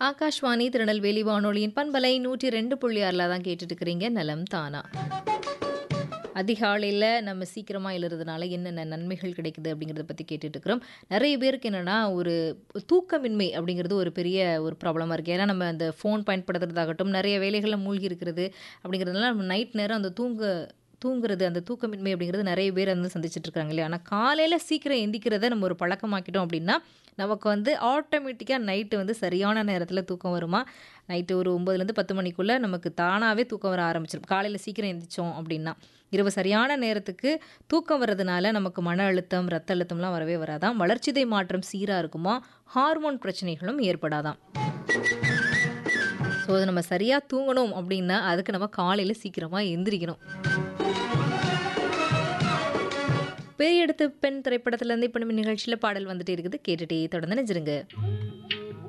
ஆகாஷ்வாணி திருநெல்வேலி வானொலியின் பண்பலை நூற்றி ரெண்டு புள்ளி ஆறில் தான் கேட்டுட்டு இருக்கிறீங்க நலம் தானா அதிகாலையில் நம்ம சீக்கிரமாக எழுறதுனால என்னென்ன நன்மைகள் கிடைக்குது அப்படிங்கிறத பற்றி கேட்டுட்டு இருக்கிறோம் நிறைய பேருக்கு என்னென்னா ஒரு தூக்கமின்மை அப்படிங்கிறது ஒரு பெரிய ஒரு ப்ராப்ளமாக இருக்குது ஏன்னா நம்ம அந்த ஃபோன் பயன்படுத்துறதாகட்டும் நிறைய வேலைகளில் மூழ்கி இருக்கிறது அப்படிங்கிறதுனால நம்ம நைட் நேரம் அந்த தூங்க தூங்குறது அந்த தூக்கமின்மை அப்படிங்கிறது நிறைய பேர் வந்து சந்திச்சுட்டு இருக்காங்க இல்லையா ஆனால் காலையில் சீக்கிரம் எந்திக்கிறத நம்ம ஒரு பழக்கமாக்கிட்டோம் அப்படின்னா நமக்கு வந்து ஆட்டோமேட்டிக்காக நைட்டு வந்து சரியான நேரத்தில் தூக்கம் வருமா நைட்டு ஒரு ஒம்பதுலேருந்து பத்து மணிக்குள்ளே நமக்கு தானாகவே தூக்கம் வர ஆரம்பிச்சிடும் காலையில் சீக்கிரம் எந்திரிச்சோம் அப்படின்னா இரவு சரியான நேரத்துக்கு தூக்கம் வர்றதுனால நமக்கு மன அழுத்தம் ரத்த அழுத்தம்லாம் வரவே வராதாம் வளர்ச்சிதை மாற்றம் சீராக இருக்குமா ஹார்மோன் பிரச்சனைகளும் ஏற்படாதாம் ஸோ அது நம்ம சரியாக தூங்கணும் அப்படின்னா அதுக்கு நம்ம காலையில் சீக்கிரமாக எந்திரிக்கணும் பெரிய எடுத்து பெண் திரைப்படத்துலேருந்து இப்போ நம்ம நிகழ்ச்சியில் பாடல் வந்துட்டு இருக்குது கேட்டுட்டே தொடர்ந்து நினைச்சிருங்க